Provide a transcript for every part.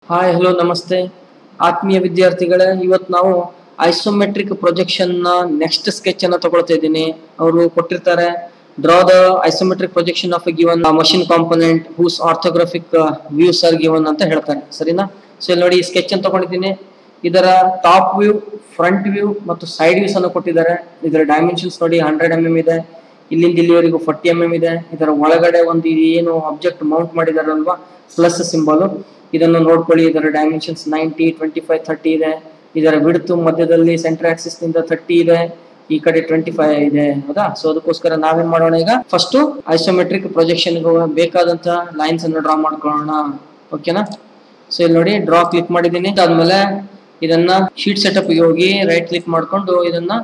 hi hello ನಮಸ್ತೆ ಆತ್ಮೀಯ ವಿದ್ಯಾರ್ಥಿಗಳೇ ಇವತ್ತು ನಾವು ಐಸೋಮೆಟ್ರಿಕ್ ಪ್ರೊಜೆಕ್ಷನ್ ನ ನೆಕ್ಸ್ಟ್ ಸ್ಕೆಚ್ ಅನ್ನ ತಗೊಳ್ತಾ ಇದ್ದೀನಿ ಅವರು ಕೊಟ್ಟಿರ್ತಾರೆ draw the isometric projection of given machine component whose orthographic views are given ಅಂತ ಹೇಳ್ತಾರೆ ಸರಿನಾ ಸೊ ಇಲ್ಲಿ ನೋಡಿ ಸ್ಕೆಚ್ ಅನ್ನು ತಗೊಂಡಿದ್ದೀನಿ ಇದರ ಟಾಪ್ ವ್ಯೂ ಫ್ರಂಟ್ ವ್ಯೂ ಮತ್ತು ಸೈಡ್ ವ್ಯೂಸ್ ಅನ್ನು ಕೊಟ್ಟಿದ್ದಾರೆ ಇದರ ಡೈಮೆನ್ಷನ್ಸ್ ನೋಡಿ ಹಂಡ್ರೆಡ್ ಎಂ ಎಂ ಇದೆ ಇಲ್ಲಿಂದ ಇಲ್ಲಿವರೆಗೂ ಫಾರ್ಟಿ ಎಂ ಎಂ ಇದೆ ಇದರ ಒಳಗಡೆ ಒಂದು ಇದು ಏನು ಆಬ್ಜೆಕ್ಟ್ ಮೌಂಟ್ ಮಾಡಿದಾರಲ್ವಾ ಪ್ಲಸ್ ಸಿಂಬಲ್ ಇದನ್ನು ನೋಡ್ಕೊಳ್ಳಿ ಇದರ dimensions ninety twenty five thirty ಇದೆ ಇದರ ಬಿಡ್ತು ಮಧ್ಯದಲ್ಲಿ ಸೆಂಟರ್ ಆಕ್ಸಿಸ್ ನಿಂದ ಥರ್ಟಿ ಇದೆ ಈ ಕಡೆ ಟ್ವೆಂಟಿ ಫೈವ್ ಇದೆ ಹೌದಾ ಸೊ ಅದಕ್ಕೋಸ್ಕರ ನಾವೇನ್ ಮಾಡೋಣ ಈಗ ಫಸ್ಟ್ ಐಸೋಮೆಟ್ರಿಕ್ ಪ್ರೊಜೆಕ್ಷನ್ ಬೇಕಾದಂತ ಲೈನ್ಸ್ ಅನ್ನು ಡ್ರಾ ಮಾಡ್ಕೊಳ್ಳೋಣ ಓಕೆನಾ ಸೊ ಇಲ್ಲಿ ನೋಡಿ ಡ್ರಾ ಕ್ಲಿಕ್ ಮಾಡಿದ್ದೀನಿ ಅದಾದ್ಮೇಲೆ ಇದನ್ನ ಶೀಟ್ ಸೆಟಪ್ ಗೆ ಹೋಗಿ ರೈಟ್ ಕ್ಲಿಕ್ ಮಾಡ್ಕೊಂಡು ಇದನ್ನ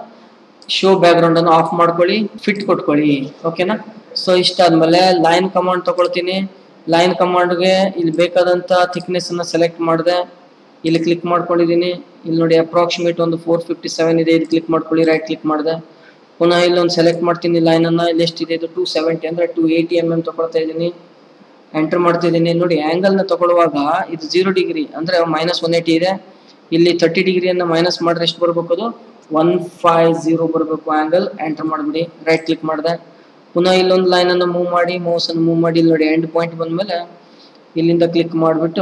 ಶೋ ಬ್ಯಾಕ್ ಗ್ರೌಂಡ್ ಅನ್ನು ಆಫ್ ಮಾಡ್ಕೊಳ್ಳಿ ಫಿಟ್ ಕೊಟ್ಕೊಳ್ಳಿ ಓಕೆನಾ ಸೊ ಇಷ್ಟ ಆದ್ಮೇಲೆ ಲೈನ್ ಕಮಾಂಡ್ ತಗೊಳ್ತೀನಿ ಲೈನ್ ಕಮಾಂಡ್ಗೆ ಇಲ್ಲಿ ಬೇಕಾದಂತ ಥಿಕ್ನೆಸ್ ಅನ್ನ ಸೆಲೆಕ್ಟ್ ಮಾಡಿದೆ ಇಲ್ಲಿ ಕ್ಲಿಕ್ ಮಾಡ್ಕೊಂಡಿದ್ದೀನಿ ಇಲ್ಲಿ ನೋಡಿ ಅಪ್ರಾಕ್ಸಿಮೇಟ್ ಒಂದು ಫೋರ್ ಫಿಫ್ಟಿ ಸೆವೆನ್ ಇದೆ ಇದು ಕ್ಲಿಕ್ ಮಾಡ್ಕೊಳ್ಳಿ ರೈಟ್ ಕ್ಲಿಕ್ ಮಾಡಿದೆ ಪುನಃ ಇಲ್ಲೊಂದು ಸೆಲೆಕ್ಟ್ ಮಾಡ್ತೀನಿ ಲೈನ್ ಅನ್ನ ಇಲ್ಲಿ ಎಷ್ಟಿದೆ ಇದು ಟೂ ಸೆವೆಂಟಿ ಅಂದ್ರೆ ಟೂ ಏಯ್ಟಿ ಎಮ್ ಎಮ್ ತಗೊಳ್ತಾ ಇದ್ದೀನಿ ಎಂಟರ್ ಮಾಡ್ತಿದ್ದೀನಿ ನೋಡಿ ಆಂಗಲ್ ನ ತಗೊಳ್ಳುವಾಗ ಇದು ಜೀರೋ ಡಿಗ್ರಿ ಅಂದ್ರೆ ಮೈನಸ್ ಒನ್ ಏಯ್ಟಿ ಇದೆ ಇಲ್ಲಿ ತರ್ಟಿ ಡಿಗ್ರಿಯನ್ನು ಮೈನಸ್ ಮಾಡಿದ್ರೆ ಎಷ್ಟು ಬರ್ಬೇಕು ಅದು ಒನ್ ಫೈವ್ ಜೀರೋ ಬರಬೇಕು ಆಂಗಲ್ ಎಂಟರ್ ಮಾಡಿಬಿಡಿ ರೈಟ್ ಕ್ಲಿಕ್ ಮಾಡಿದೆ ಪುನಃ ಇಲ್ಲೊಂದು ಲೈನ್ ಅನ್ನು ಮೂವ್ ಮಾಡಿ ಮೌಸ್ ಅನ್ನು ಮೂವ್ ಮಾಡಿ ಇಲ್ಲಿ ನೋಡಿ ಎಂಡ್ ಪಾಯಿಂಟ್ ಬಂದ್ಮೇಲೆ ಇಲ್ಲಿಂದ ಕ್ಲಿಕ್ ಮಾಡಿಬಿಟ್ಟು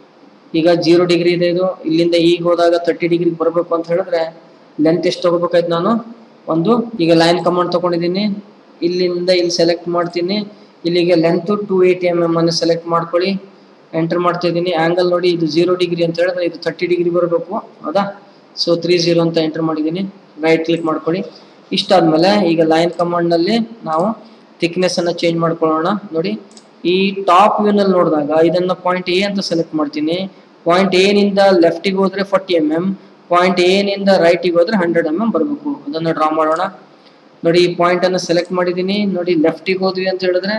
ಈಗ ಜೀರೋ ಡಿಗ್ರಿ ಇದೆ ಇದು ಇಲ್ಲಿಂದ ಈಗ ಹೋದಾಗ ತರ್ಟಿ ಡಿಗ್ರಿ ಬರಬೇಕು ಅಂತ ಹೇಳಿದ್ರೆ ಲೆಂತ್ ಎಷ್ಟು ತಗೋಬೇಕಾಯ್ತು ನಾನು ಒಂದು ಈಗ ಲೈನ್ ಕಮಾಂಡ್ ತಗೊಂಡಿದ್ದೀನಿ ಇಲ್ಲಿಂದ ಇಲ್ಲಿ ಸೆಲೆಕ್ಟ್ ಮಾಡ್ತೀನಿ ಇಲ್ಲಿಗೆ length two eighty M M ಅನ್ನು ಸೆಲೆಕ್ಟ್ ಮಾಡ್ಕೊಳ್ಳಿ ಎಂಟರ್ ಮಾಡ್ತಾ ಇದ್ದೀನಿ ಆಂಗಲ್ ನೋಡಿ ಇದು ಜೀರೋ ಡಿಗ್ರಿ ಅಂತ ಹೇಳಿದ್ರೆ ಇದು ತರ್ಟಿ ಡಿಗ್ರಿ ಬರಬೇಕು ಹೌದಾ ಸೊ ತ್ರೀ ಜೀರೋ ಅಂತ ಎಂಟರ್ ಮಾಡಿದ್ದೀನಿ ರೈಟ್ ಕ್ಲಿಕ್ ಮಾಡ್ಕೊಳ್ಳಿ ಇಷ್ಟಾದ್ಮೇಲೆ ಈಗ ಲೈನ್ ಕಮಾಂಡ್ನಲ್ಲಿ ನಾವು ಥಿಕ್ನೆಸ್ ಅನ್ನ ಚೇಂಜ್ ಮಾಡ್ಕೊಳ್ಳೋಣ ನೋಡಿ ಈ ಟಾಪ್ ವ್ಯೂನಲ್ಲಿ ನೋಡಿದಾಗ ಇದನ್ನ ಪಾಯಿಂಟ್ ಎ ಅಂತ ಸೆಲೆಕ್ಟ್ ಮಾಡ್ತೀನಿ ಪಾಯಿಂಟ್ ಎ ನಿಂದ ಲೆಫ್ಟಿಗೆ ಹೋದ್ರೆ forty M M point A ನಿಂದ ರೈಟಿಗೆ ಹೋದ್ರೆ ಹಂಡ್ರೆಡ್ ಎಮ್ ಎಮ್ ಬರಬೇಕು ಅದನ್ನ ಡ್ರಾ ಮಾಡೋಣ ನೋಡಿ ಈ ಪಾಯಿಂಟ್ ಅನ್ನು ಸೆಲೆಕ್ಟ್ ಮಾಡಿದ್ದೀನಿ ನೋಡಿ ಲೆಫ್ಟಿಗೆ ಹೋದ್ವಿ ಅಂತ ಹೇಳಿದ್ರೆ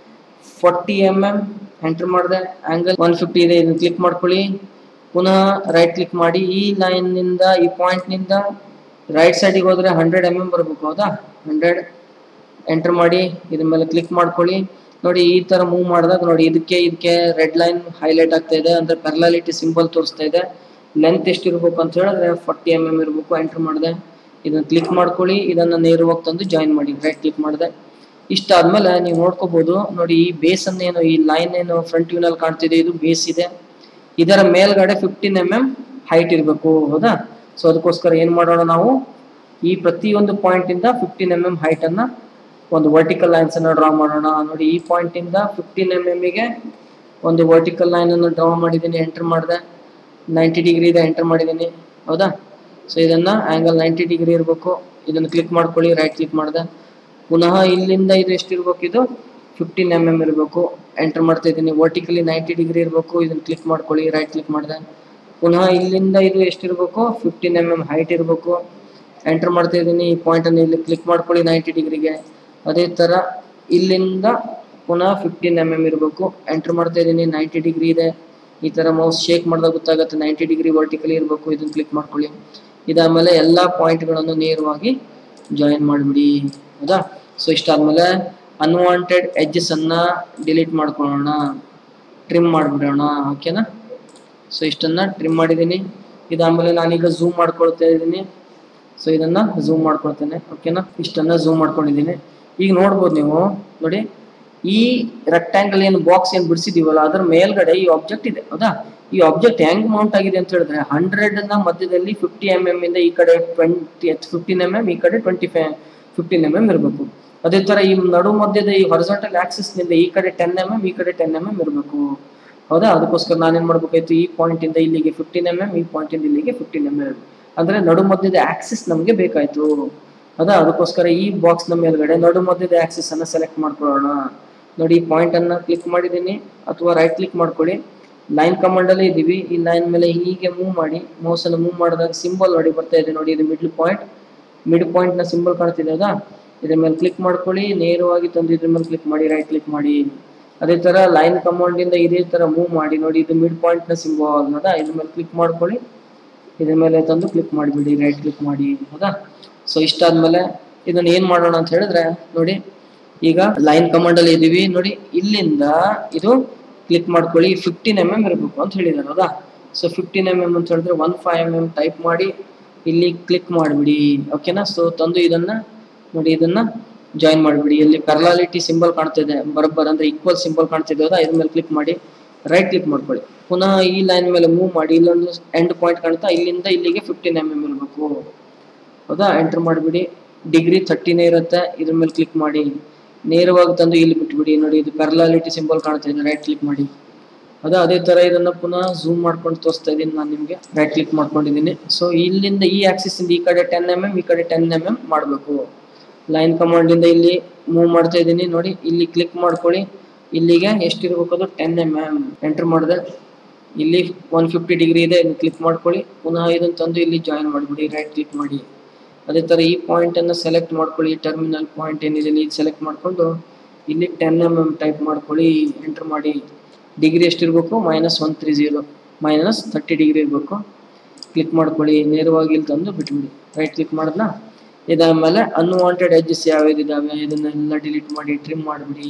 ಫಾರ್ಟಿ ಎಮ್ ಎಮ್ ಎಂಟರ್ ಮಾಡಿದೆ ಆಂಗಲ್ ಒನ್ ಫಿಫ್ಟಿ ಇದೆ ಇದನ್ನ ಕ್ಲಿಕ್ ಮಾಡ್ಕೊಳ್ಳಿ ಪುನಃ ರೈಟ್ ಕ್ಲಿಕ್ ಮಾಡಿ ಈ ಲೈನ್ ನಿಂದ ಈ ಪಾಯಿಂಟ್ ನಿಂದ ರೈಟ್ ಸೈಡಿಗೆ ಹೋದ್ರೆ ಹಂಡ್ರೆಡ್ ಎಮ್ ಎಮ್ ಬರಬೇಕು ಹೌದಾ ಹಂಡ್ರೆಡ್ ಎಂಟರ್ ಮಾಡಿ ಇದ್ರ ಮೇಲೆ ಕ್ಲಿಕ್ ಮಾಡ್ಕೊಳ್ಳಿ ನೋಡಿ ಈ ತರ ಮೂವ್ ಮಾಡಿದಾಗ ನೋಡಿ ಇದಕ್ಕೆ ಇದಕ್ಕೆ ರೆಡ್ ಲೈನ್ ಹೈಲೈಟ್ ಆಗ್ತಾ ಇದೆ ಅಂದ್ರೆ ಪೆರ್ಲಾಲಿಟಿ ಸಿಂಬಲ್ ತೋರಿಸ್ತಾ ಇದೆ ಲೆಂತ್ ಎಷ್ಟು ಇರಬೇಕು ಅಂತ ಹೇಳಿದ್ರೆ ಫಾರ್ಟಿ ಎಮ್ ಎಮ್ ಇರಬೇಕು ಎಂಟರ್ ಮಾಡಿದೆ ಇದನ್ನ ಕ್ಲಿಕ್ ಮಾಡ್ಕೊಳ್ಳಿ ಇದನ್ನ ನೇರವಾಗಿ ತಂದು ಜಾಯಿನ್ ಮಾಡಿ ರೈಟ್ ಕ್ಲಿಕ್ ಮಾಡಿದೆ ಇಷ್ಟ ಆದ್ಮೇಲೆ ನೀವು ನೋಡ್ಕೋಬಹುದು ನೋಡಿ ಈ ಬೇಸ್ ಅನ್ನ ಏನು ಈ ಲೈನ್ ಏನು ಫ್ರಂಟ್ ವ್ಯೂ ನಲ್ಲಿ ಕಾಣ್ತಿದೆ ಇದು ಬೇಸ್ ಇದೆ ಇದರ ಮೇಲ್ಗಡೆ ಫಿಫ್ಟೀನ್ ಎಮ್ ಎಂ ಹೈಟ್ ಇರಬೇಕು ಹೌದಾ ಸೊ ಅದಕ್ಕೋಸ್ಕರ ಏನ್ ಮಾಡೋಣ ನಾವು ಈ ಪ್ರತಿಯೊಂದು ಪಾಯಿಂಟ್ ಇಂದ ಫಿಫ್ಟೀನ್ ಎಮ್ ಎಂ ಹೈಟ್ ಅನ್ನ ಒಂದು ವರ್ಟಿಕಲ್ ಲೈನ್ಸ್ ಅನ್ನ ಡ್ರಾ ಮಾಡೋಣ ನೋಡಿ ಈ ಪಾಯಿಂಟ್ ಇಂದ ಫಿಫ್ಟೀನ್ ಎಮ್ ಎಂ ಗೆ ಒಂದು ವರ್ಟಿಕಲ್ ಲೈನ್ ಅನ್ನು ಡ್ರಾ ಮಾಡಿದ್ದೀನಿ ಎಂಟರ್ ಮಾಡಿದೆ ನೈಂಟಿ ಡಿಗ್ರಿ ಇದೆ ಎಂಟರ್ ಮಾಡಿದ್ದೀನಿ ಹೌದಾ ಸೊ ಇದನ್ನ ಆಂಗಲ್ ನೈಂಟಿ ಡಿಗ್ರಿ ಇರಬೇಕು ಇದನ್ನು ಕ್ಲಿಕ್ ಮಾಡ್ಕೊಳ್ಳಿ ರೈಟ್ ಕ್ಲಿಕ್ ಮಾಡಿದೆ ಪುನಃ ಇಲ್ಲಿಂದ ಇದು ಎಷ್ಟು ಇರ್ಬೇಕು ಇದು ಫಿಫ್ಟೀನ್ ಎಮ್ ಎಮ್ ಇರಬೇಕು ಎಂಟರ್ ಮಾಡ್ತಾ ಇದ್ದೀನಿ ವರ್ಟಿಕಲಿ ನೈಂಟಿ ಡಿಗ್ರಿ ಇರಬೇಕು ಇದನ್ನ ಕ್ಲಿಕ್ ಮಾಡ್ಕೊಳ್ಳಿ ರೈಟ್ ಕ್ಲಿಕ್ ಮಾಡಿದೆ ಪುನಃ ಇಲ್ಲಿಂದ ಇದು ಎಷ್ಟಿರಬೇಕು ಫಿಫ್ಟೀನ್ ಎಮ್ ಎಮ್ ಹೈಟ್ ಇರಬೇಕು ಎಂಟರ್ ಮಾಡ್ತಾ ಇದ್ದೀನಿ ಈ ಪಾಯಿಂಟ್ ಅನ್ನು ಇಲ್ಲಿ ಕ್ಲಿಕ್ ಮಾಡ್ಕೊಳ್ಳಿ ನೈಂಟಿ ಡಿಗ್ರಿಗೆ ಅದೇ ತರ ಇಲ್ಲಿಂದ ಪುನಃ ಫಿಫ್ಟೀನ್ ಎಮ್ ಎಮ್ ಇರಬೇಕು ಎಂಟರ್ ಮಾಡ್ತಾ ಇದ್ದೀನಿ ನೈಂಟಿ ಡಿಗ್ರಿ ಇದೆ ಈ ತರ ಮೌಸ್ ಶೇಕ್ ಮಾಡಿದಾಗ ಗೊತ್ತಾಗುತ್ತೆ ನೈಂಟಿ ಡಿಗ್ರಿ ವರ್ಟಿಕಲಿ ಇರಬೇಕು ಇದನ್ನ ಕ್ಲಿಕ್ ಮಾಡ್ಕೊಳ್ಳಿ ಇದಾದ್ಮೇಲೆ ಎಲ್ಲಾ ಪಾಯಿಂಟ್ಗಳನ್ನು ನೇರವಾಗಿ ಜಾಯಿನ್ ಮಾಡಿಬಿಡಿ ಹೌದಾ ಸೊ ಇಷ್ಟಾದ್ಮೇಲೆ ಅನ್ವಾಂಟೆಡ್ ಎಡ್ಜಸ್ ಅನ್ನ ಡಿಲೀಟ್ ಮಾಡ್ಕೊಳ್ಳೋಣ ಟ್ರಿಮ್ ಮಾಡಿಬಿಡೋಣ ಓಕೆನಾ ಸೊ ಇಷ್ಟನ್ನ ಟ್ರಿಮ್ ಮಾಡಿದ್ದೀನಿ ಇದಾದ್ಮೇಲೆ ನಾನೀಗ ಝೂಮ್ ಮಾಡ್ಕೊಳ್ತಾ ಇದ್ದೀನಿ ಸೊ ಇದನ್ನ ಝೂಮ್ ಮಾಡ್ಕೊಳ್ತೇನೆ ಓಕೆನಾ ಇಷ್ಟನ್ನ ಝೂಮ್ ಮಾಡ್ಕೊಂಡಿದ್ದೀನಿ ಈಗ ನೋಡ್ಬೋದು ನೀವು ನೋಡಿ ಈ ರೆಕ್ಟ್ಯಾಂಗಲ್ ಏನು ಬಾಕ್ಸ್ ಏನು ಬಿಡಿಸಿದೀವಲ್ಲ ಅದ್ರ ಮೇಲ್ಗಡೆ ಈ ಆಬ್ಜೆಕ್ಟ್ ಇದೆ ಹೌದಾ ಈ ಆಬ್ಜೆಕ್ಟ್ ಹೆಂಗ್ ಮೌಂಟ್ ಆಗಿದೆ ಅಂತ ಹೇಳಿದ್ರೆ ಹಂಡ್ರೆಡ್ ನ ಮಧ್ಯದಲ್ಲಿ ಫಿಫ್ಟಿ ಎಮ್ ಎಮ್ ಇಂದ ಈ ಕಡೆ ಟ್ವೆಂಟಿ ಫಿಫ್ಟೀನ್ ಎಮ್ ಎಮ್ ಈ ಕಡೆ twenty five fifteen M M ಇರಬೇಕು ಅದೇ ತರ ಈ ನಡು ಮಧ್ಯದ ಈ ಹೊರಸಂಟಲ್ ಆಕ್ಸಿಸ್ ನಿಂದ ಈ ಕಡೆ ಟೆನ್ ಎಮ್ ಎಮ್ ಈ ಕಡೆ ಟೆನ್ ಎಮ್ ಎಮ್ ಇರಬೇಕು ಹೌದಾ ಅದಕ್ಕೋಸ್ಕರ ನಾನೇನ್ ಮಾಡ್ಬೇಕಾಯ್ತು ಈ ಪಾಯಿಂಟ್ ಇಂದ ಇಲ್ಲಿಗೆ ಫಿಫ್ಟೀನ್ ಎಮ್ ಎಮ್ ಈ ಪಾಯಿಂಟ್ ಇಂದ ಇಲ್ಲಿಗೆ ಫಿಫ್ಟೀನ್ ಎಮ್ ಎಮ್ ಅಂದ್ರೆ ನಡು ಮಧ್ಯದ ಆಕ್ಸಿಸ್ ನಮಗೆ ಬೇಕಾಯ್ತು ಹೌದಾ ಅದಕ್ಕೋಸ್ಕರ ಈ ಬಾಕ್ಸ್ ನ ಮೇಲ್ಗಡೆ ನಡು ಮಧ್ಯದ ಆಕ್ಸಿಸ್ ಅನ್ನ ಸೆಲೆಕ್ಟ್ ಮಾಡ್ಕೊಳ್ಳೋಣ ನೋಡಿ ಈ ಪಾಯಿಂಟ್ ಅನ್ನ ಕ್ಲಿಕ್ ಮಾಡಿದ್ದೀನಿ ಅಥವಾ ರೈಟ್ ಕ್ಲಿಕ್ ಮಾಡ್ಕೊಳ್ಳಿ ಲೈನ್ ಕಮಾಂಡ್ ಅಲ್ಲಿ ಇದೀವಿ ಈ ಲೈನ್ ಮೇಲೆ ಹೀಗೆ ಮೂವ್ ಮಾಡಿ ಮೌಸ್ ಅನ್ನು ಮೂವ್ ಮಾಡಿದಾಗ ಸಿಂಬಲ್ ನೋಡಿ ಬರ್ತಾ ಇದೆ ನೋಡಿ ಇದು ಮಿಡ್ಲ್ ಪಾಯಿಂಟ್ ಮಿಡ್ ಪಾಯಿಂಟ್ ನ ಸಿಂಬಲ್ ಕಾಣ್ತಿದೆ ಹೌದಾ ಇದ್ರ ಮೇಲೆ ಕ್ಲಿಕ್ ಮಾಡ್ಕೊಳ್ಳಿ ನೇರವಾಗಿ ತಂದು ಇದ್ರ ಮೇಲೆ ಕ್ಲಿಕ್ ಮಾಡಿ ರೈಟ್ ಕ್ಲಿಕ್ ಮಾಡಿ ಅದೇ ತರ ಲೈನ್ ಕಮಾಂಡ್ ಇಂದ ಇದೇ ತರ ಮೂವ್ ಮಾಡಿ ನೋಡಿ ಇದು ಮಿಡ್ ಪಾಯಿಂಟ್ ನ ಸಿಂಬಲ್ ಹೌದಾ ಇದ್ರ ಮೇಲೆ ಕ್ಲಿಕ್ ಮಾಡ್ಕೊಳ್ಳಿ ಇದ್ರ ಮೇಲೆ ತಂದು ಕ್ಲಿಕ್ ಮಾಡಿಬಿಡಿ ರೈಟ್ ಕ್ಲಿಕ್ ಮಾಡಿ ಹೌದಾ ಸೊ ಇಷ್ಟಾದ್ಮೇಲೆ ಇದನ್ನ ಏನ್ ಮಾಡೋಣ ಅಂತ ಹೇಳಿದ್ರೆ ನೋಡಿ ಈಗ ಲೈನ್ ಕಮಾಂಡ್ ಅಲ್ಲಿ ಇದೀವಿ ನೋಡಿ ಇಲ್ಲಿಂದ ಇದು ಕ್ಲಿಕ್ ಮಾಡ್ಕೊಳ್ಳಿ ಫಿಫ್ಟೀನ್ ಎಮ್ ಎಮ್ ಇರಬೇಕು ಅಂತ ಹೇಳಿದಾರೆ ಹೌದಾ ಸೊ ಫಿಫ್ಟೀನ್ ಎಮ್ ಎಮ್ ಅಂತ ಹೇಳಿದ್ರೆ one five M M type ಮಾಡಿ ಇಲ್ಲಿ ಕ್ಲಿಕ್ ಮಾಡಿಬಿಡಿ ಓಕೆನಾ ಸೊ ತಂದು ಇದನ್ನ ನೋಡಿ ಇದನ್ನ ಜಾಯಿನ್ ಮಾಡಿಬಿಡಿ ಇಲ್ಲಿ ಪೆರ್ಲಾಲಿಟಿ ಸಿಂಬಲ್ ಕಾಣ್ತಿದೆ ಬರೋಬ್ಬರ್ ಅಂದ್ರೆ ಈಕ್ವಲ್ ಸಿಂಬಲ್ ಕಾಣ್ತಿದೆ ಹೌದಾ ಇದ್ರ ಮೇಲೆ ಕ್ಲಿಕ್ ಮಾಡಿ ರೈಟ್ ಕ್ಲಿಕ್ ಮಾಡ್ಕೊಳ್ಳಿ ಪುನಃ ಈ ಲೈನ್ ಮೇಲೆ ಮೂವ್ ಮಾಡಿ ಇಲ್ಲೊಂದು ಎಂಡ್ ಪಾಯಿಂಟ್ ಕಾಣ್ತಾ ಇಲ್ಲಿಂದ ಇಲ್ಲಿಗೆ ಫಿಫ್ಟೀನ್ ಎಮ್ ಎಮ್ ಇರಬೇಕು ಹೌದಾ ಎಂಟರ್ ಮಾಡಿಬಿಡಿ ಡಿಗ್ರಿ ಥರ್ಟಿನೇ ಇರುತ್ತೆ ಇದ್ರ ಮೇಲೆ ಕ್ಲಿಕ್ ಮಾಡಿ ನೇರವಾಗಿ ತಂದು ಇಲ್ಲಿ ಬಿಟ್ಬಿಡಿ ನೋಡಿ ಇದು ಪೆರ್ಲಾಲಿಟಿ ಸಿಂಬಲ್ ಕಾಣ್ತಾ ಇದೆ ರೈಟ್ ಕ್ಲಿಕ್ ಮಾಡಿ ಅದ ಅದೇ ತರ ಇದನ್ನ ಪುನಃ ಝೂಮ್ ಮಾಡ್ಕೊಂಡು ತೋರಿಸ್ತಾ ಇದ್ದೀನಿ ನಾನು ನಿಮಗೆ ರೈಟ್ ಕ್ಲಿಕ್ ಮಾಡ್ಕೊಂಡಿದ್ದೀನಿ ಸೊ ಇಲ್ಲಿಂದ ಈ ಆಕ್ಸಿಸ್ ಇಂದ ಈ ಕಡೆ ಟೆನ್ ಎಮ್ ಎಮ್ ಈ ಕಡೆ ಟೆನ್ ಎಮ್ ಎಮ್ ಮಾಡಬೇಕು ಲೈನ್ ಕಮಾಂಡ್ ಇಂದ ಇಲ್ಲಿ ಮೂವ್ ಮಾಡ್ತಾ ಇದ್ದೀನಿ ನೋಡಿ ಇಲ್ಲಿ ಕ್ಲಿಕ್ ಮಾಡ್ಕೊಳ್ಳಿ ಇಲ್ಲಿಗೆ ಎಷ್ಟಿರ್ಬೇಕು ಅದು ಟೆನ್ ಎಮ್ ಎಮ್ ಎಂಟರ್ ಮಾಡಿದೆ ಇಲ್ಲಿ ಒನ್ ಫಿಫ್ಟಿ ಡಿಗ್ರಿ ಇದೆ ಇದನ್ನ ಕ್ಲಿಕ್ ಮಾಡ್ಕೊಳ್ಳಿ ಪುನಃ ಇದನ್ನ ತಂದು ಇಲ್ಲಿ ಜಾಯಿನ್ ಮಾಡಿಬಿಡಿ ರೈಟ್ ಕ್ಲಿಕ್ ಮಾಡಿ ಅದೇ ತರ ಈ ಪಾಯಿಂಟ್ ಅನ್ನ ಸೆಲೆಕ್ಟ್ ಮಾಡ್ಕೊಳ್ಳಿ ಟರ್ಮಿನಲ್ ಪಾಯಿಂಟ್ ಏನಿದೆ ಇಲ್ಲಿ ಸೆಲೆಕ್ಟ್ ಮಾಡ್ಕೊಂಡು ಇಲ್ಲಿ ಟೆನ್ ಎಮ್ ಎಮ್ ಟೈಪ್ ಮಾಡ್ಕೊಳ್ಳಿ ಎಂಟರ್ ಮಾಡಿ ಡಿಗ್ರಿ ಎಷ್ಟಿರ್ಬೇಕು minus one three zero minus thirty degree ಇರಬೇಕು ಕ್ಲಿಕ್ ಮಾಡ್ಕೊಳ್ಳಿ ನೇರವಾಗಿ ಇಲ್ಲಿ ತಂದು ಬಿಟ್ಬಿಡಿ ರೈಟ್ ಕ್ಲಿಕ್ ಮಾಡಿದ್ನಾ ಇದಾದ್ಮೇಲೆ ಅನ್ವಾಂಟೆಡ್ ಎಡ್ಜಸ್ ಯಾವ್ಯಾವ್ದಿದ್ದಾವೆ ಇದನ್ನೆಲ್ಲ ಡಿಲೀಟ್ ಮಾಡಿ ಟ್ರಿಮ್ ಮಾಡಿಬಿಡಿ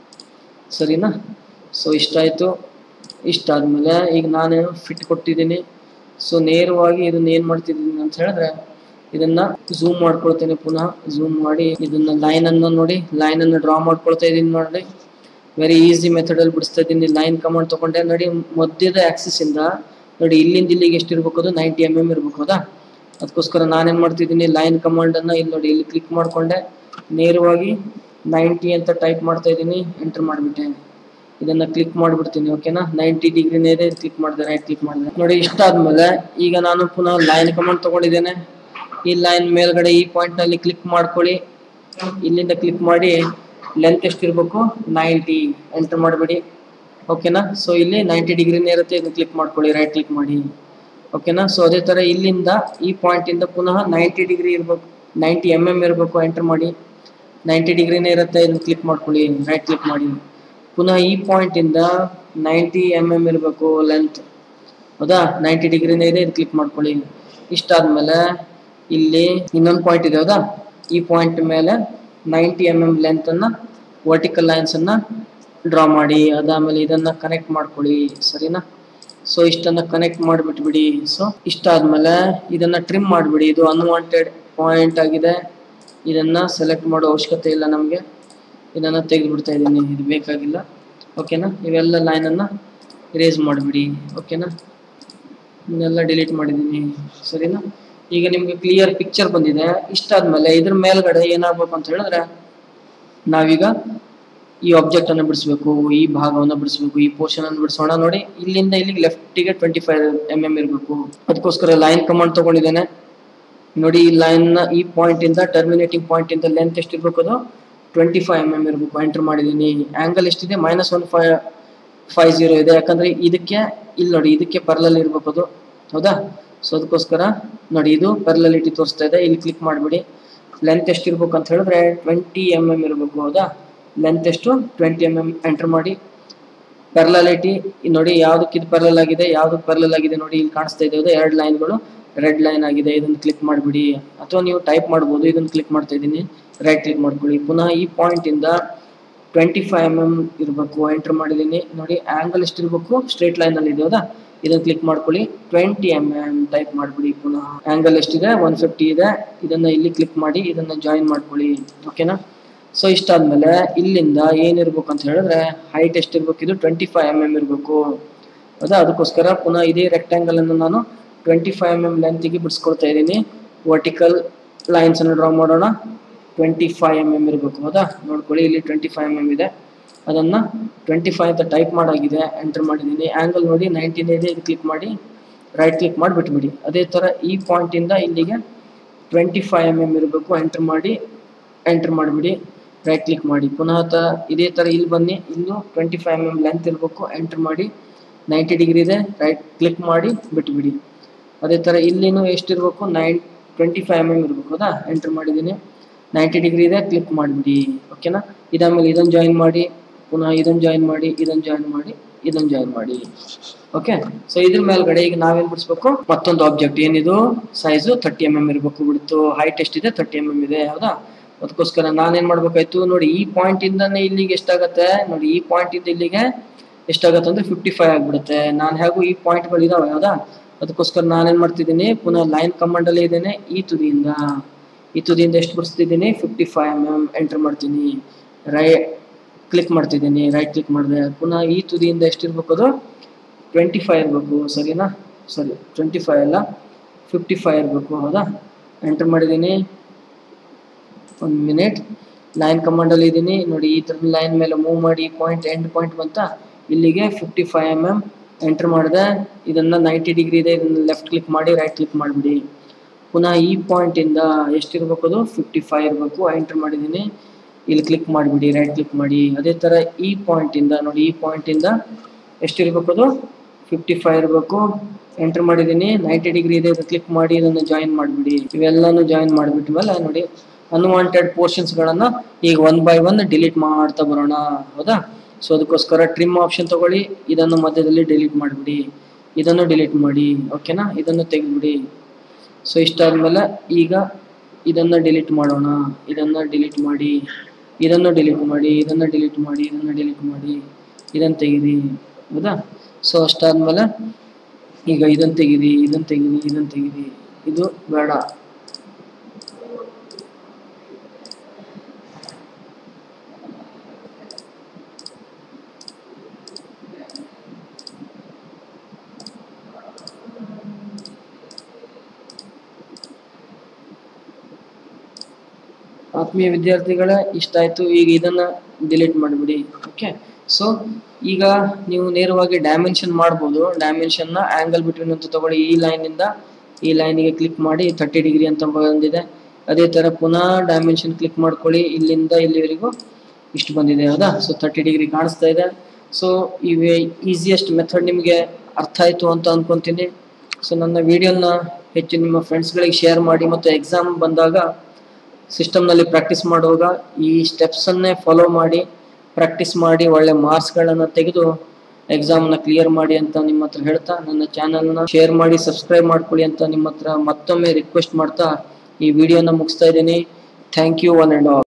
ಸರಿನಾ ಸೊ ಇಷ್ಟ ಆಯಿತು ಇಷ್ಟ ಆದಮೇಲೆ ಈಗ ನಾನು ಫಿಟ್ ಕೊಟ್ಟಿದ್ದೀನಿ ಸೊ ನೇರವಾಗಿ ಇದನ್ನ ಏನು ಮಾಡ್ತಿದ್ದೀನಿ ಅಂತ ಹೇಳಿದ್ರೆ ಇದನ್ನ ಝೂಮ್ ಮಾಡ್ಕೊಳ್ತೇನೆ ಪುನಃ ಝೂಮ್ ಮಾಡಿ ಇದನ್ನ ಲೈನ್ ಅನ್ನು ನೋಡಿ ಲೈನ್ ಅನ್ನು ಡ್ರಾ ಮಾಡ್ಕೊಳ್ತಾ ಇದೀನಿ ನೋಡಿ ವೆರಿ ಈಸಿ ಮೆಥಡ್ ಅಲ್ಲಿ ಬಿಡಿಸ್ತಾ ಇದ್ದೀನಿ ಲೈನ್ ಕಮಾಂಡ್ ತಗೊಂಡೆ ನೋಡಿ ಮಧ್ಯದ ಆಕ್ಸಿಸ್ ಇಂದ ನೋಡಿ ಇಲ್ಲಿಂದ ಇಲ್ಲಿಗೆ ಎಷ್ಟಿರ್ಬೇಕು ಅದು ನೈಂಟಿ ಎಮ್ ಎಮ್ ಇರ್ಬೇಕು ಹೌದಾ ಅದಕ್ಕೋಸ್ಕರ ನಾನೇನ್ ಮಾಡ್ತಿದ್ದೀನಿ ಲೈನ್ ಕಮಾಂಡ್ ಅನ್ನ ಇಲ್ಲಿ ನೋಡಿ ಇಲ್ಲಿ ಕ್ಲಿಕ್ ಮಾಡ್ಕೊಂಡೆ ನೇರವಾಗಿ ನೈಂಟಿ ಅಂತ ಟೈಪ್ ಮಾಡ್ತಾ ಇದ್ದೀನಿ ಎಂಟರ್ ಮಾಡಿಬಿಟ್ಟೆ ಇದನ್ನ ಕ್ಲಿಕ್ ಮಾಡ್ಬಿಡ್ತೀನಿ ಓಕೆನಾ ನೈಂಟಿ ಡಿಗ್ರಿನೇ ಇದೆ ಕ್ಲಿಕ್ ಮಾಡಿದೆ ರೈಟ್ ಕ್ಲಿಕ್ ಮಾಡಿದೆ ನೋಡಿ ಇಷ್ಟ ಆದ್ಮೇಲೆ ಈಗ ನಾನು ಪುನಃ ಲೈನ್ ಕಮಾಂಡ್ ತಗೊಂಡಿದ್ದೇನೆ ಈ ಲೈನ್ ಮೇಲ್ಗಡೆ ಈ ಪಾಯಿಂಟ್ ನಲ್ಲಿ ಕ್ಲಿಕ್ ಮಾಡ್ಕೊಳ್ಳಿ ಇಲ್ಲಿಂದ ಕ್ಲಿಕ್ ಮಾಡಿ ಲೆಂತ್ ಎಷ್ಟಿರ್ಬೇಕು ನೈಂಟಿ ಎಂಟರ್ ಮಾಡಬೇಡಿ ಓಕೆನಾ ಸೊ ಇಲ್ಲಿ ನೈಂಟಿ ಡಿಗ್ರಿನೇ ಇರುತ್ತೆ ಇದನ್ನ ಕ್ಲಿಕ್ ಮಾಡ್ಕೊಳ್ಳಿ ರೈಟ್ ಕ್ಲಿಕ್ ಮಾಡಿ ಓಕೆನಾ ಸೊ ಅದೇ ತರ ಇಲ್ಲಿಂದ ಈ ಪಾಯಿಂಟ್ ಇಂದ ಪುನಃ ನೈಂಟಿ ಡಿಗ್ರಿ ಇರ್ಬೇಕು ನೈಂಟಿ ಎಮ್ ಎಮ್ ಇರಬೇಕು ಎಂಟರ್ ಮಾಡಿ ನೈಂಟಿ ಡಿಗ್ರಿನೇ ಇರುತ್ತೆ ಇದನ್ನ ಕ್ಲಿಕ್ ಮಾಡ್ಕೊಳ್ಳಿ ರೈಟ್ ಕ್ಲಿಕ್ ಮಾಡಿ ಪುನಃ ಈ ಪಾಯಿಂಟ್ ಇಂದ ನೈಂಟಿ ಎಮ್ ಎಮ್ ಇರಬೇಕು ಲೆಂತ್ ಹೌದಾ ನೈಂಟಿ ಡಿಗ್ರಿನೇ ಇದೆ ಇದು ಕ್ಲಿಕ್ ಮಾಡ್ಕೊಳ್ಳಿ ಇಷ್ಟಾದ್ಮೇಲೆ ಇಲ್ಲಿ ಇನ್ನೊಂದು ಪಾಯಿಂಟ್ ಇದೆ ಹೌದಾ ಈ ಪಾಯಿಂಟ್ ಮೇಲೆ ನೈಂಟಿ ಎಮ್ ಎಮ್ ಲೆಂತ್ ಅನ್ನ ವರ್ಟಿಕಲ್ ಲೈನ್ಸ್ ಅನ್ನ ಡ್ರಾ ಮಾಡಿ ಅದಾದ್ಮೇಲೆ ಇದನ್ನ ಕನೆಕ್ಟ್ ಮಾಡ್ಕೊಳ್ಳಿ ಸರಿನಾ ಸೊ ಇಷ್ಟನ್ನ ಕನೆಕ್ಟ್ ಮಾಡಿಬಿಟ್ಬಿಡಿ ಸೊ ಇಷ್ಟ ಆದ್ಮೇಲೆ ಇದನ್ನ ಟ್ರಿಮ್ ಮಾಡಿಬಿಡಿ ಇದು ಅನ್ವಾಂಟೆಡ್ ಪಾಯಿಂಟ್ ಆಗಿದೆ ಇದನ್ನ ಸೆಲೆಕ್ಟ್ ಮಾಡೋ ಅವಶ್ಯಕತೆ ಇಲ್ಲ ನಮಗೆ ಇದನ್ನ ತೆಗೆದು ಬಿಡ್ತಾ ಇದ್ದೀನಿ ಇದು ಬೇಕಾಗಿಲ್ಲ ಓಕೆನಾ ಇವೆಲ್ಲ ಲೈನನ್ನ ಇರೇಸ್ ಮಾಡಿಬಿಡಿ ಓಕೆನಾ ಇದನ್ನೆಲ್ಲ ಡಿಲೀಟ್ ಮಾಡಿದ್ದೀನಿ ಸರಿನಾ ಈಗ ನಿಮ್ಗೆ ಕ್ಲಿಯರ್ ಪಿಕ್ಚರ್ ಬಂದಿದೆ ಇಷ್ಟಾದ್ಮೇಲೆ ಇದ್ರ ಮೇಲ್ಗಡೆ ಏನಾಗ್ಬೇಕು ಅಂತ ಹೇಳಿದ್ರೆ ನಾವೀಗ ಈ ಆಬ್ಜೆಕ್ಟ್ ಅನ್ನು ಬಿಡಿಸ್ಬೇಕು ಈ ಭಾಗವನ್ನು ಬಿಡಿಸ್ಬೇಕು ಈ ಪೋರ್ಷನ್ ಅನ್ನು ಬಿಡಿಸೋಣ ನೋಡಿ ಇಲ್ಲಿಂದ ಇಲ್ಲಿಗೆ ಲೆಫ್ಟಿಗೆ ಟ್ವೆಂಟಿ ಫೈವ್ ಎಮ್ ಎಮ್ ಇರಬೇಕು ಅದಕ್ಕೋಸ್ಕರ ಲೈನ್ ಕಮಾಂಡ್ ತಗೊಂಡಿದ್ದೇನೆ ನೋಡಿ ಈ ಲೈನ್ ನ ಈ ಪಾಯಿಂಟ್ ಇಂದ ಟರ್ಮಿನೇಟಿಂಗ್ ಪಾಯಿಂಟ್ ಇಂದ ಲೆಂತ್ ಎಷ್ಟಿರ್ಬೇಕು ಅದು ಟ್ವೆಂಟಿ ಫೈವ್ ಎಮ್ ಎಮ್ ಇರಬೇಕು ಎಂಟರ್ ಮಾಡಿದ್ದೀನಿ ಆಂಗಲ್ ಎಷ್ಟಿದೆ minus one five five zero ಇದೆ ಯಾಕಂದ್ರೆ ಇದಕ್ಕೆ ಇಲ್ಲಿ ನೋಡಿ ಇದಕ್ಕೆ ಪರ್ಲಲ್ಲಿ ಇರ್ಬೇಕು ಅದು ಹೌದಾ ಸೊ ಅದಕ್ಕೋಸ್ಕರ ನೋಡಿ ಇದು ಪರ್ಲಲಿಟಿ ತೋರಿಸ್ತಾ ಇದೆ ಇಲ್ಲಿ ಕ್ಲಿಕ್ ಮಾಡಿಬಿಡಿ ಲೆಂತ್ ಎಷ್ಟಿರ್ಬೇಕು ಅಂತ ಹೇಳಿದ್ರೆ ಟ್ವೆಂಟಿ ಎಮ್ ಎಮ್ ಇರಬೇಕು ಹೌದಾ ಲೆಂತ್ ಎಷ್ಟು ಟ್ವೆಂಟಿ ಎಮ್ ಎಮ್ ಎಂಟರ್ ಮಾಡಿ ಪೆರ್ಲಾಲಿಟಿ ನೋಡಿ ಯಾವ್ದಕ್ಕೆ ಇದು ಪೆರ್ಲಲ್ ಆಗಿದೆ ಯಾವ್ದಕ್ಕೆ ಪೆರ್ಲಲ್ ಆಗಿದೆ ನೋಡಿ ಇಲ್ಲಿ ಕಾಣಿಸ್ತಾ ಇದೆ ಹೌದಾ ಎರಡು ಲೈನ್ಗಳು ರೆಡ್ ಲೈನ್ ಆಗಿದೆ ಇದನ್ನ ಕ್ಲಿಕ್ ಮಾಡಿಬಿಡಿ ಅಥವಾ ನೀವು ಟೈಪ್ ಮಾಡ್ಬೋದು ಇದನ್ನ ಕ್ಲಿಕ್ ಮಾಡ್ತಾ ಇದ್ದೀನಿ ರೈಟ್ ಕ್ಲಿಕ್ ಮಾಡ್ಕೊಳ್ಳಿ ಪುನಃ ಈ ಪಾಯಿಂಟ್ ಇಂದ ಟ್ವೆಂಟಿ ಫೈವ್ ಎಮ್ ಎಮ್ ಇರಬೇಕು ಎಂಟರ್ ಮಾಡಿದ್ದೀನಿ ನೋಡಿ ಆಂಗಲ್ ಎಷ್ಟಿರ್ಬೇಕು ಸ್ಟ್ರೇಟ್ ಲೈನ್ ಅಲ್ಲಿ ಇದೆ ಹೌದಾ ಇದನ್ನ ಕ್ಲಿಕ್ ಮಾಡ್ಕೊಳ್ಳಿ ಟ್ವೆಂಟಿ ಎಮ್ ಎಮ್ ಟೈಪ್ ಮಾಡ್ಬಿಡಿ ಪುನಃ ಆಂಗಲ್ ಎಷ್ಟಿದೆ ಒನ್ ಫಿಫ್ಟಿ ಇದೆ ಇದನ್ನ ಇಲ್ಲಿ ಕ್ಲಿಕ್ ಮಾಡಿ ಇದನ್ನ ಜಾಯಿನ್ ಮಾಡ್ಕೊಳ್ಳಿ ಓಕೆನಾ ಸೊ ಇಷ್ಟಾದ್ಮೇಲೆ ಇಲ್ಲಿಂದ ಏನಿರ್ಬೇಕು ಅಂತ ಹೇಳಿದ್ರೆ ಹೈಟ್ ಎಷ್ಟಿರ್ಬೇಕು ಇದು ಟ್ವೆಂಟಿ ಫೈವ್ ಎಮ್ ಎಮ್ ಇರಬೇಕು ಹೌದಾ ಅದಕ್ಕೋಸ್ಕರ ಪುನಃ ಇದೇ ರೆಕ್ಟ್ಯಾಂಗಲ್ ಅನ್ನು ನಾನು ಟ್ವೆಂಟಿ ಫೈವ್ ಎಮ್ ಎಮ್ ಲೆಂತಿಗೆ ಬಿಡಿಸ್ಕೊಳ್ತಾ ಇದ್ದೀನಿ ವರ್ಟಿಕಲ್ ಲೈನ್ಸ್ ಅನ್ನು ಡ್ರಾ ಮಾಡೋಣ ಟ್ವೆಂಟಿ ಫೈವ್ ಎಮ್ ಎಮ್ ಇರಬೇಕು ಹೌದಾ ನೋಡ್ಕೊಳ್ಳಿ ಇಲ್ಲಿ ಟ್ವೆಂಟಿ ಫೈವ್ ಎಮ್ ಎಮ್ ಇದೆ ಅದನ್ನ ಟ್ವೆಂಟಿ ಫೈವ್ ಅಂತ ಟೈಪ್ ಮಾಡಾಗಿದೆ ಎಂಟರ್ ಮಾಡಿದ್ದೀನಿ ಆಂಗಲ್ ನೋಡಿ ನೈನ್ಟೀನ್ ಇದೆ ಇದು ಕ್ಲಿಕ್ ಮಾಡಿ ರೈಟ್ ಕ್ಲಿಕ್ ಮಾಡಿ ಬಿಟ್ಬಿಡಿ ಅದೇ ಥರ ಈ ಪಾಯಿಂಟಿಂದ ಇಲ್ಲಿಗೆ ಟ್ವೆಂಟಿ ಫೈವ್ ಎಮ್ ಎಮ್ ಇರಬೇಕು ಎಂಟರ್ ಮಾಡಿ ಎಂಟರ್ ಮಾಡಿಬಿಡಿ ರೈಟ್ ಕ್ಲಿಕ್ ಮಾಡಿ ಪುನಃ ತ ಇದೇ ಥರ ಇಲ್ಲಿ ಬನ್ನಿ ಇಲ್ಲೂ twenty five M M length ಇರಬೇಕು ಎಂಟರ್ ಮಾಡಿ ನೈಂಟಿ ಡಿಗ್ರಿ ಇದೆ ರೈಟ್ ಕ್ಲಿಕ್ ಮಾಡಿ ಬಿಟ್ಬಿಡಿ ಅದೇ ಥರ ಇಲ್ಲಿನೂ ಎಷ್ಟಿರಬೇಕು nine twenty five M M ಇರಬೇಕು ಹೌದಾ ಎಂಟರ್ ಮಾಡಿದ್ದೀನಿ ನೈಂಟಿ ಡಿಗ್ರಿ ಇದೆ ಕ್ಲಿಕ್ ಮಾಡಿಬಿಡಿ ಓಕೆನಾ ಇದಾದ್ಮೇಲೆ ಇದನ್ನು ಜಾಯಿನ್ ಮಾಡಿ ಪುನಃ ಇದನ್ನು ಜಾಯಿನ್ ಮಾಡಿ ಇದನ್ನು ಜಾಯಿನ್ ಮಾಡಿ ಇದನ್ನು ಜಾಯಿನ್ ಮಾಡಿ ಓಕೆ ಸೊ ಇದ್ರ ಮೇಲ್ಗಡೆ ಈಗ ನಾವೇನ್ ಬಿಡಿಸ್ಬೇಕು ಮತ್ತೊಂದು ಆಬ್ಜೆಕ್ಟ್ ಏನಿದು ಸೈಜು ತರ್ಟಿ ಎಮ್ ಎಮ್ ಇರಬೇಕು ಬಿಡ್ತು ಹೈಟ್ ಎಷ್ಟಿದೆ ತರ್ಟಿ ಎಮ್ ಎಮ್ ಇದೆ ಹೌದಾ ಅದಕ್ಕೋಸ್ಕರ ನಾನೇನ್ ಮಾಡ್ಬೇಕಾಯ್ತು ನೋಡಿ ಈ ಪಾಯಿಂಟ್ ಇಂದಾನೆ ಇಲ್ಲಿಗೆ ಎಷ್ಟಾಗತ್ತೆ ನೋಡಿ ಈ ಪಾಯಿಂಟ್ ಇಂದ ಇಲ್ಲಿಗೆ ಎಷ್ಟಾಗತ್ತೆ ಅಂದ್ರೆ ಫಿಫ್ಟಿ ಫೈವ್ ಆಗ್ಬಿಡುತ್ತೆ ನಾನು ಹೇಗೂ ಈ ಪಾಯಿಂಟ್ಗಳು ಇದಾವೆ ಹೌದಾ ಅದಕ್ಕೋಸ್ಕರ ನಾನೇನ್ ಮಾಡ್ತಿದ್ದೀನಿ ಪುನಃ ಲೈನ್ ಕಮಾಂಡ್ ಅಲ್ಲಿ ಇದ್ದೇನೆ ಈ ತುದಿಯಿಂದ ಈ ತುದಿಯಿಂದ ಎಷ್ಟು ಬರ್ಸ್ತಿದ್ದೀನಿ fifty five M M enter ಮಾಡ್ತೀನಿ ರೈ ಕ್ಲಿಕ್ ಮಾಡ್ತಿದ್ದೀನಿ ರೈಟ್ ಕ್ಲಿಕ್ ಮಾಡಿದೆ ಪುನಃ ಈ ತುದಿಯಿಂದ ಎಷ್ಟಿರ್ಬೇಕು ಅದು ಟ್ವೆಂಟಿ ಫೈವ್ ಇರಬೇಕು ಸರಿನಾ ಸರಿ ಟ್ವೆಂಟಿ ಫೈವ್ ಅಲ್ಲ ಫಿಫ್ಟಿ ಫೈವ್ ಇರಬೇಕು ಹೌದಾ ಎಂಟರ್ ಮಾಡಿದ್ದೀನಿ ಒಂದು ಮಿನಿಟ್ ಲೈನ್ ಕಮಾಂಡಲ್ಲಿ ಇದ್ದೀನಿ ನೋಡಿ ಈ ಥರದ ಲೈನ್ ಮೇಲೆ ಮೂವ್ ಮಾಡಿ ಪಾಯಿಂಟ್ ಎಂಡ್ ಪಾಯಿಂಟ್ ಬಂತ ಇಲ್ಲಿಗೆ fifty five M M enter ಮಾಡಿದೆ ಇದನ್ನ ನೈಂಟಿ ಡಿಗ್ರಿ ಇದೆ ಇದನ್ನ ಲೆಫ್ಟ್ ಕ್ಲಿಕ್ ಮಾಡಿ ರೈಟ್ ಕ್ಲಿಕ್ ಮಾಡಿಬಿಡಿ ಪುನಃ ಈ ಪಾಯಿಂಟಿಂದ ಎಷ್ಟಿರ್ಬೇಕು ಅದು ಫಿಫ್ಟಿ ಫೈವ್ ಇರಬೇಕು ಎಂಟರ್ ಮಾಡಿದ್ದೀನಿ ಇಲ್ಲಿ ಕ್ಲಿಕ್ ಮಾಡಿಬಿಡಿ ರೈಟ್ ಕ್ಲಿಕ್ ಮಾಡಿ ಅದೇ ಥರ ಈ ಪಾಯಿಂಟಿಂದ ನೋಡಿ ಈ ಪಾಯಿಂಟಿಂದ ಎಷ್ಟಿರ್ಬೇಕು ಅದು ಫಿಫ್ಟಿ ಫೈವ್ ಇರಬೇಕು ಎಂಟರ್ ಮಾಡಿದ್ದೀನಿ ನೈಂಟಿ ಡಿಗ್ರಿ ಇದೆ ಕ್ಲಿಕ್ ಮಾಡಿ ಇದನ್ನು ಜಾಯಿನ್ ಮಾಡಿಬಿಡಿ ಇವೆಲ್ಲನೂ ಜಾಯಿನ್ ಮಾಡಿಬಿಟ್ಟ ಮೇಲೆ ನೋಡಿ ಅನ್ವಾಂಟೆಡ್ ಪೋರ್ಷನ್ಸ್ಗಳನ್ನು ಈಗ ಒನ್ ಬೈ ಒನ್ ಡಿಲೀಟ್ ಮಾಡ್ತಾ ಬರೋಣ ಹೌದಾ ಸೊ ಅದಕ್ಕೋಸ್ಕರ ಟ್ರಿಮ್ ಆಪ್ಷನ್ ತಗೊಳ್ಳಿ ಇದನ್ನು ಮಧ್ಯದಲ್ಲಿ ಡಿಲೀಟ್ ಮಾಡಿಬಿಡಿ ಇದನ್ನು ಡಿಲೀಟ್ ಮಾಡಿ ಓಕೆನಾ ಇದನ್ನು ತೆಗೆದ್ಬಿಡಿ ಸೊ ಇಷ್ಟಾದ್ಮೇಲೆ ಈಗ ಇದನ್ನು ಡಿಲೀಟ್ ಮಾಡೋಣ ಇದನ್ನು ಡಿಲೀಟ್ ಮಾಡಿ ಇದನ್ನು ಡಿಲೀಟ್ ಮಾಡಿ ಇದನ್ನು ಡಿಲೀಟ್ ಮಾಡಿ ಇದನ್ನು ಡಿಲೀಟ್ ಮಾಡಿ ಇದನ್ನು ತೆಗೀರಿ ಹೌದಾ ಸೊ ಅಷ್ಟಾದ್ಮೇಲೆ ಈಗ ಇದನ್ನು ತೆಗೀರಿ ಇದನ್ನು ತೆಗೀರಿ ಇದನ್ನು ತೆಗೀರಿ ಇದು ಬೇಡ ಆತ್ಮೀಯ ವಿದ್ಯಾರ್ಥಿಗಳೇ ಇಷ್ಟ ಆಯ್ತು ಈಗ ಇದನ್ನ ಡಿಲೀಟ್ ಮಾಡಿಬಿಡಿ ಓಕೆ ಸೊ ಈಗ ನೀವು ನೇರವಾಗಿ ಡೈಮೆನ್ಷನ್ ಮಾಡ್ಬೋದು ಡೈಮೆನ್ಷನ್ ನ ಆಂಗಲ್ ಬಿಟ್ವೀನ್ ಅಂತ ತಗೊಳ್ಳಿ ಈ ಲೈನ್ ಇಂದ ಈ ಲೈನಿಗೆ ಕ್ಲಿಕ್ ಮಾಡಿ ತರ್ಟಿ ಡಿಗ್ರಿ ಅಂತ ಬಂದಿದೆ ಅದೇ ತರ ಪುನಃ ಡೈಮೆನ್ಷನ್ ಕ್ಲಿಕ್ ಮಾಡ್ಕೊಳ್ಳಿ ಇಲ್ಲಿಂದ ಇಲ್ಲಿವರೆಗೂ ಇಷ್ಟು ಬಂದಿದೆ ಹೌದಾ ಸೊ ತರ್ಟಿ ಡಿಗ್ರಿ ಕಾಣಿಸ್ತಾ ಇದೆ ಸೊ ಇವೆ ಈಸಿಯೆಸ್ಟ್ ಮೆಥಡ್ ನಿಮಗೆ ಅರ್ಥ ಆಯ್ತು ಅಂತ ಅನ್ಕೊಂತೀನಿ ಸೊ ನನ್ನ ವಿಡಿಯೋನ ಹೆಚ್ಚು ನಿಮ್ಮ ಫ್ರೆಂಡ್ಸ್ಗಳಿಗೆ ಶೇರ್ ಮಾಡಿ ಮತ್ತು ಎಕ್ಸಾಮ್ ಬಂದಾಗ ಸಿಸ್ಟಮ್ನಲ್ಲಿ ಪ್ರಾಕ್ಟೀಸ್ ಮಾಡುವಾಗ ಈ ಸ್ಟೆಪ್ಸನ್ನೇ ಫಾಲೋ ಮಾಡಿ ಪ್ರಾಕ್ಟೀಸ್ ಮಾಡಿ ಒಳ್ಳೆ ಮಾರ್ಕ್ಸ್ಗಳನ್ನು ತೆಗೆದು ಎಕ್ಸಾಮ್ನ ಕ್ಲಿಯರ್ ಮಾಡಿ ಅಂತ ನಿಮ್ಮ ಹತ್ರ ಹೇಳ್ತಾ ನನ್ನ ಚಾನಲ್ನ ಶೇರ್ ಮಾಡಿ ಸಬ್ಸ್ಕ್ರೈಬ್ ಮಾಡ್ಕೊಳ್ಳಿ ಅಂತ ನಿಮ್ಮ ಹತ್ರ ಮತ್ತೊಮ್ಮೆ ರಿಕ್ವೆಸ್ಟ್ ಮಾಡ್ತಾ ಈ ವಿಡಿಯೋನ ಮುಗಿಸ್ತಾ ಇದ್ದೀನಿ thank you one and all